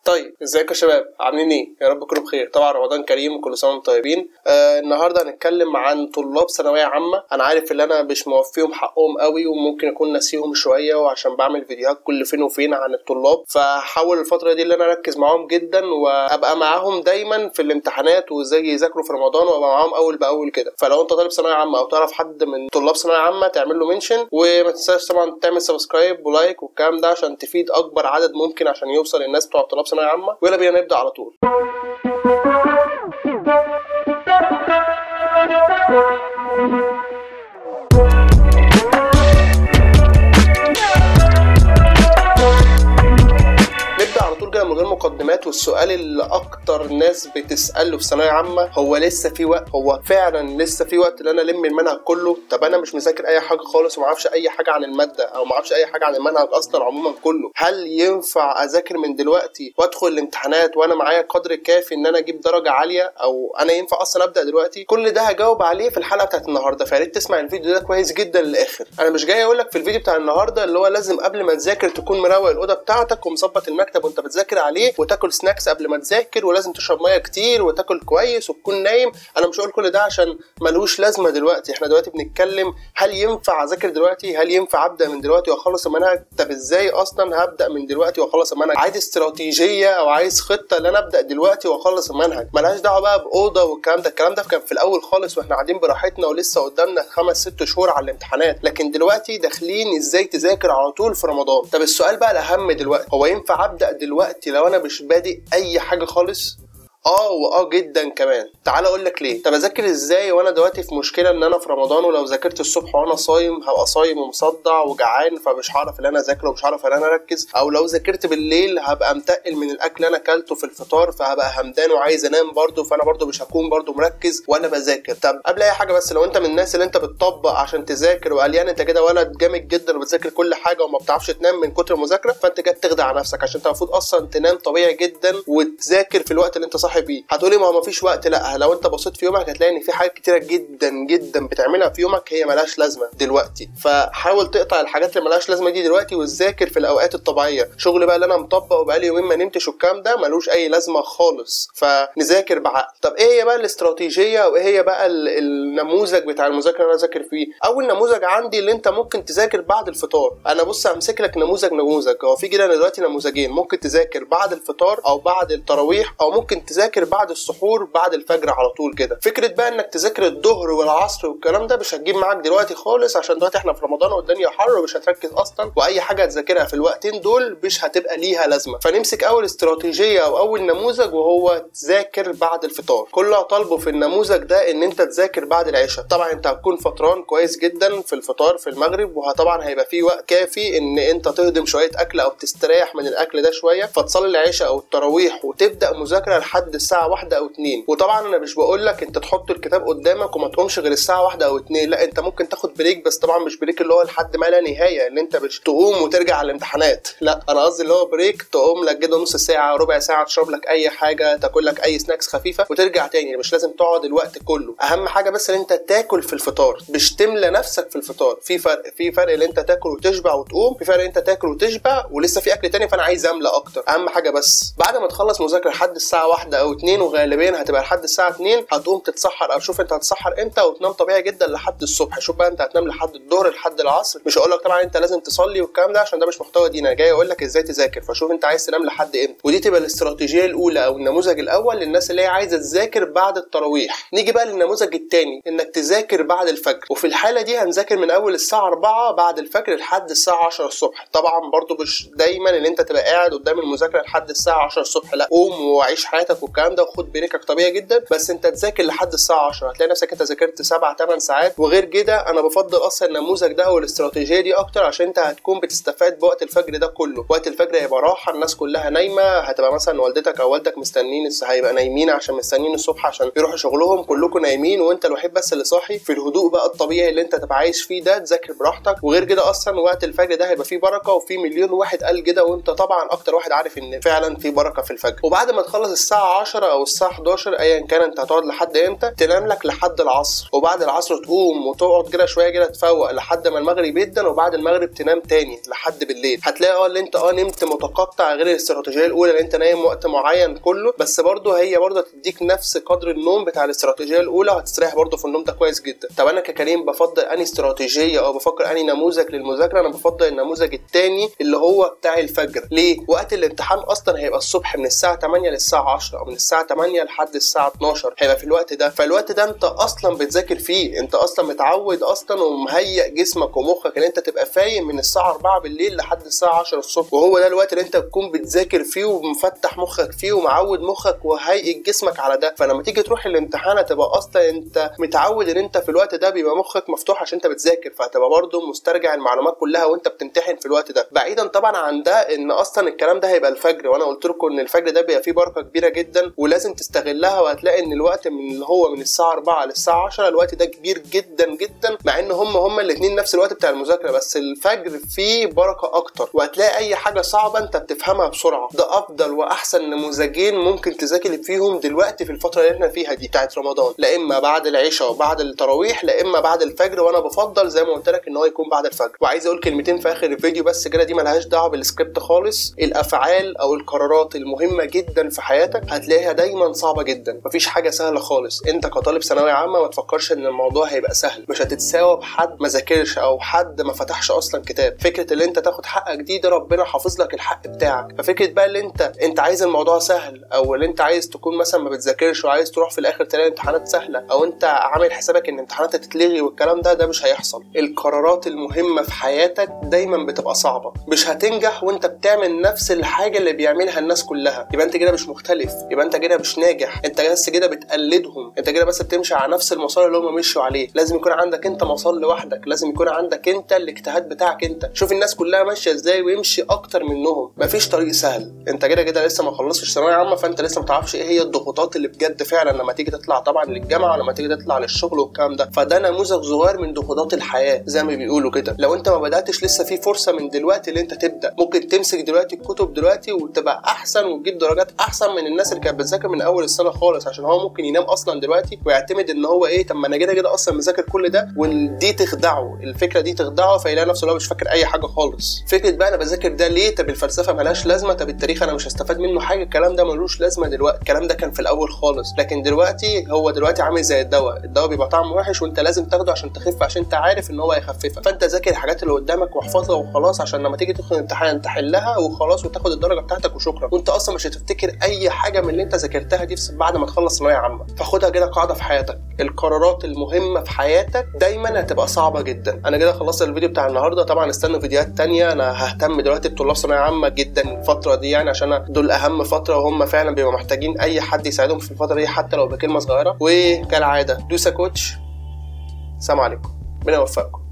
طيب ازيكم يا شباب عاملين ايه يا رب تكونوا بخير طبعا رمضان كريم وكل سنه وانتم طيبين آه النهارده هنتكلم عن طلاب ثانويه عامه انا عارف ان انا مش موفيهم حقهم قوي وممكن اكون ناسيهم شويه وعشان بعمل فيديوهات كل فين وفين عن الطلاب فهحاول الفتره دي اللي انا اركز معاهم جدا وابقى معاهم دايما في الامتحانات وازاي يذاكروا في رمضان وابقى معاهم اول باول كده فلو انت طالب ثانويه عامه او تعرف حد من طلاب ثانويه عامه تعمل له منشن وما تنساش طبعا تعمل سبسكرايب ولايك والكلام ده عشان تفيد اكبر عدد ممكن عشان يوصل للناس بتوع طلاب ثانويه عامه ويلا بينا نبدا على طول نبدا على طول كده من غير مقدمات والسؤال اللي اكتر ناس بتساله في ثانويه عامه هو لسه في وقت هو فعلا لسه في وقت ان انا الم المنهج كله طب انا مش مذاكر اي حاجه خالص وما اعرفش اي حاجه عن الماده او ما اعرفش اي حاجه عن المنهج اصلا عموما كله هل ينفع اذاكر من دلوقتي وادخل الامتحانات وانا معايا قدر كافي ان انا اجيب درجه عاليه او انا ينفع اصلا ابدا دلوقتي كل ده هجاوب عليه في الحلقه بتاعت النهارده فيا ريت تسمع الفيديو ده كويس جدا للاخر انا مش جاي اقول لك في الفيديو بتاع النهارده اللي هو لازم قبل ما تذاكر تكون مروق الاوضه بتاعتك ومظبط المكتب وانت بتذاكر عليه وتاكل سناكس قبل ما تذاكر ولازم تشرب ميه كتير وتاكل كويس وتكون نايم انا مش هقول كل ده عشان ملوش لازمه دلوقتي احنا دلوقتي بنتكلم هل ينفع اذاكر دلوقتي هل ينفع ابدا من دلوقتي واخلص المنهج طب ازاي اصلا هبدا من دلوقتي واخلص المنهج عايز استراتيجيه او عايز خطه ان انا ابدا دلوقتي واخلص المنهج ملهاش دعوه بقى باوضه والكلام ده الكلام ده كان في الاول خالص واحنا قاعدين براحتنا ولسه قدامنا خمس ست شهور على الامتحانات لكن دلوقتي داخلين ازاي تذاكر على طول في رمضان طب السؤال بقى الاهم دلوقتي هو ينفع ابدا دلوقتي لو انا مش بادئ اي حاجه خالص اه واه جدا كمان تعال اقول لك ليه طب اذاكر ازاي وانا دلوقتي في مشكله ان انا في رمضان ولو ذاكرت الصبح وانا صايم هبقى صايم ومصدع وجعان فمش هعرف ان انا اذاكر ومش هعرف ان انا اركز او لو ذاكرت بالليل هبقى متقل من الاكل اللي انا اكلته في الفطار فهبقى همدان وعايز انام برضه فانا برضه مش هكون برضه مركز وانا بذاكر طب قبل اي حاجه بس لو انت من الناس اللي انت بتطبق عشان تذاكر وقليان انت كده ولد جامد جدا وبتذاكر كل حاجه وما بتعرفش تنام من كتر المذاكره فانت كده بتخدع نفسك عشان انت المفروض اصلا تنام طبيعي جدا وتذاكر في الوقت اللي انت صاحي فيه هتقولي ما هو مفيش وقت لا لو انت بصيت في يومك هتلاقي ان في حاجات كتيره جدا جدا بتعملها في يومك هي ملهاش لازمه دلوقتي فحاول تقطع الحاجات اللي ملهاش لازمه دي دلوقتي وتذاكر في الاوقات الطبيعيه شغل بقى اللي انا مطبق وبقالي يومين ما نمتش والكلام ده ملوش اي لازمه خالص فنذاكر بعقل طب ايه هي بقى الاستراتيجيه وايه هي بقى النموذج بتاع المذاكره اللي انا اذاكر فيه اول نموذج عندي اللي انت ممكن تذاكر بعد الفطار انا بص همسك لك نموذج نموذج هو في كده دلوقتي نموذجين ممكن تذاكر بعد الفطار او بعد التراويح او ممكن تذاكر بعد السحور بعد الفجر على طول كده فكره بقى انك تذاكر الظهر والعصر والكلام ده مش هتجيب معاك دلوقتي خالص عشان دلوقتي احنا في رمضان والدنيا حر ومش هتركز اصلا واي حاجه هتذاكرها في الوقتين دول مش هتبقى ليها لازمه فنمسك اول استراتيجيه او اول نموذج وهو تذاكر بعد الفطار كل طالبه في النموذج ده ان انت تذاكر بعد العشاء طبعا انت هتكون فطران كويس جدا في الفطار في المغرب وطبعا هيبقى في وقت كافي ان انت تهضم شويه اكل او تستريح من الاكل ده شويه فتصلي العشاء او التراويح وتبدا مذاكره لحد الساعه واحدة او اتنين وطبعا انا مش بقول لك انت تحط الكتاب قدامك وما تقومش غير الساعه واحدة او اتنين لا انت ممكن تاخد بريك بس طبعا مش بريك اللي هو لحد ما لا نهايه اللي انت مش تقوم وترجع على الامتحانات لا انا قصدي اللي هو بريك تقوم لك كده نص ساعه ربع ساعه تشرب لك اي حاجه تاكل لك اي سناكس خفيفه وترجع تاني مش لازم تقعد الوقت كله اهم حاجه بس ان انت تاكل في الفطار مش تملى نفسك في الفطار في فرق في فرق ان انت تاكل وتشبع وتقوم في فرق انت تاكل وتشبع ولسه في اكل تاني فانا عايز املى اكتر اهم حاجه بس بعد ما تخلص مذاكره لحد الساعه واحدة او اتنين وغالبيا هتبقى لحد الساعه 2 هتقوم تتسحر او شوف انت هتسحر امتى وتنام طبيعي جدا لحد الصبح شوف بقى انت هتنام لحد الظهر لحد العصر مش هقول لك طبعا انت لازم تصلي والكلام ده عشان ده مش محتوى دين انا جاي اقول لك ازاي تذاكر فشوف انت عايز تنام لحد امتى ودي تبقى الاستراتيجيه الاولى او النموذج الاول للناس اللي هي عايزه تذاكر بعد التراويح نيجي بقى للنموذج الثاني انك تذاكر بعد الفجر وفي الحاله دي هنذاكر من اول الساعه 4 بعد الفجر لحد الساعه 10 الصبح طبعا برضو مش دايما ان انت تبقى قاعد قدام المذاكره لحد الساعه 10 الصبح لا قوم وعيش حياتك والكلام ده وخد بريكك طبيعي جدا بس انت تذاكر لحد الساعه 10 هتلاقي نفسك انت ذاكرت 7 8 ساعات وغير كده انا بفضل اصلا النموذج ده او الاستراتيجيه دي اكتر عشان انت هتكون بتستفاد بوقت الفجر ده كله وقت الفجر هيبقى راحه الناس كلها نايمه هتبقى مثلا والدتك او والدك مستنيين هيبقى نايمين عشان مستنيين الصبح عشان يروحوا شغلهم كلكم نايمين وانت الوحيد بس اللي صاحي في الهدوء بقى الطبيعي اللي انت تبقى عايش فيه ده تذاكر براحتك وغير كده اصلا وقت الفجر ده هيبقى فيه بركه وفي مليون واحد قال كده وانت طبعا اكتر واحد عارف ان فعلا في بركه في الفجر وبعد ما تخلص الساعه الساعه 10 او الساعه 11 ايا كان انت هتقعد لحد امتى تنام لك لحد العصر وبعد العصر تقوم وتقعد كده شويه كده تفوق لحد ما المغرب يدن وبعد المغرب تنام تاني لحد بالليل هتلاقي اه اللي انت اه نمت متقطع غير الاستراتيجيه الاولى اللي انت نايم وقت معين كله بس برضه هي برضه تديك نفس قدر النوم بتاع الاستراتيجيه الاولى وهتستريح برضه في النوم ده كويس جدا طب انا ككريم بفضل اني استراتيجيه او بفكر اني نموذج للمذاكره انا بفضل النموذج الثاني اللي هو بتاع الفجر ليه وقت الامتحان اصلا هيبقى الصبح من الساعه 8 للساعه 10 او من الساعه 8 لحد الساعه 12 هيبقى في الوقت ده فالوقت ده انت اصلا بتذاكر فيه انت اصلا متعود اصلا ومهيئ جسمك ومخك ان انت تبقى فايق من الساعه 4 بالليل لحد الساعه 10 الصبح وهو ده الوقت اللي انت تكون بتذاكر فيه ومفتح مخك فيه ومعود مخك وهيئ جسمك على ده فلما تيجي تروح الامتحان هتبقى اصلا انت متعود ان انت في الوقت ده بيبقى مخك مفتوح عشان انت بتذاكر فهتبقى برضه مسترجع المعلومات كلها وانت بتمتحن في الوقت ده بعيدا طبعا عن ده ان اصلا الكلام ده هيبقى الفجر وانا قلت لكم ان الفجر ده بيبقى فيه بركه كبيره جدا ولازم تستغلها وهتلاقي ان الوقت من اللي هو من الساعه 4 للساعه 10 الوقت ده كبير جدا جدا مع ان هم هم الاثنين نفس الوقت بتاع المذاكره بس الفجر فيه بركه اكتر وهتلاقي اي حاجه صعبه انت بتفهمها بسرعه ده افضل واحسن نموذجين ممكن تذاكر فيهم دلوقتي في الفتره اللي احنا فيها دي بتاعت رمضان لا اما بعد العشاء وبعد التراويح لا اما بعد الفجر وانا بفضل زي ما قلت لك ان هو يكون بعد الفجر وعايز اقول كلمتين في اخر الفيديو بس كده دي ملهاش دعوه بالسكريبت خالص الافعال او القرارات المهمه جدا في حياتك هتلاقيها دايما صعبه جدا مفيش حاجه سهله خالص انت كطالب ثانويه عامه ما تفكرش ان الموضوع هيبقى سهل مش هتتساوى بحد ما ذاكرش او حد ما فتحش اصلا كتاب فكره اللي انت تاخد حقك دي ده ربنا حافظ لك الحق بتاعك ففكره بقى اللي انت انت عايز الموضوع سهل او اللي انت عايز تكون مثلا ما بتذاكرش وعايز تروح في الاخر تلاقي امتحانات سهله او انت عامل حسابك ان امتحانات هتتلغي والكلام ده ده مش هيحصل القرارات المهمه في حياتك دايما بتبقى صعبه مش هتنجح وانت بتعمل نفس الحاجه اللي بيعملها الناس كلها يبقى انت كده مش مختلف يبقى انت كده مش ناجح انت بس كده بتقلدهم انت كده بس بتمشي على نفس المسار اللي هم مشوا عليه لازم يكون عندك انت مسار لوحدك لازم يكون عندك انت الاجتهاد بتاعك انت شوف الناس كلها ماشيه ازاي ويمشي اكتر منهم مفيش طريق سهل انت كده كده لسه ما خلصتش ثانويه عامه فانت لسه ما تعرفش ايه هي الضغوطات اللي بجد فعلا لما تيجي تطلع طبعا للجامعه ولما تيجي تطلع للشغل والكلام ده فده نموذج صغير من ضغوطات الحياه زي ما بيقولوا كده لو انت ما بداتش لسه في فرصه من دلوقتي اللي انت تبدا ممكن تمسك دلوقتي الكتب دلوقتي وتبقى احسن وتجيب درجات احسن من الناس اللي كانت بتذاكر من اول السنه خالص عشان هو ممكن ينام اصلا دلوقتي ويعتمد ان هو ايه طب ما انا كده كده اصلا مذاكر كل ده ودي تخدعه الفكره دي تخدعه فيلاقي نفسه اللي هو مش فاكر اي حاجه خالص فكره بقى انا بذاكر ده ليه طب الفلسفه ملهاش لازمه طب التاريخ انا مش هستفاد منه حاجه الكلام ده ملوش لازمه دلوقتي الكلام ده كان في الاول خالص لكن دلوقتي هو دلوقتي عامل زي الدواء الدواء بيبقى طعمه وحش وانت لازم تاخده عشان تخف عشان انت عارف ان هو هيخففك فانت ذاكر الحاجات اللي قدامك واحفظها وخلاص عشان لما تيجي تدخل الامتحان تحلها وخلاص وتاخد الدرجه بتاعتك وشكرا وانت اصلا مش هتفتكر اي حاجه من اللي انت ذاكرتها دي بعد ما تخلص ثانويه عامه فخدها كده قاعده في حياتك القرارات المهمه في حياتك دايما هتبقى صعبه جدا انا كده خلصت الفيديو بتاع النهارده طبعا استنوا فيديوهات تانية انا ههتم دلوقتي بطلاب ثانويه عامه جدا الفتره دي يعني عشان دول اهم فتره وهم فعلا بيبقوا محتاجين اي حد يساعدهم في الفتره دي حتى لو بكلمه صغيره وكالعاده دوسا كوتش سلام عليكم ربنا يوفقكم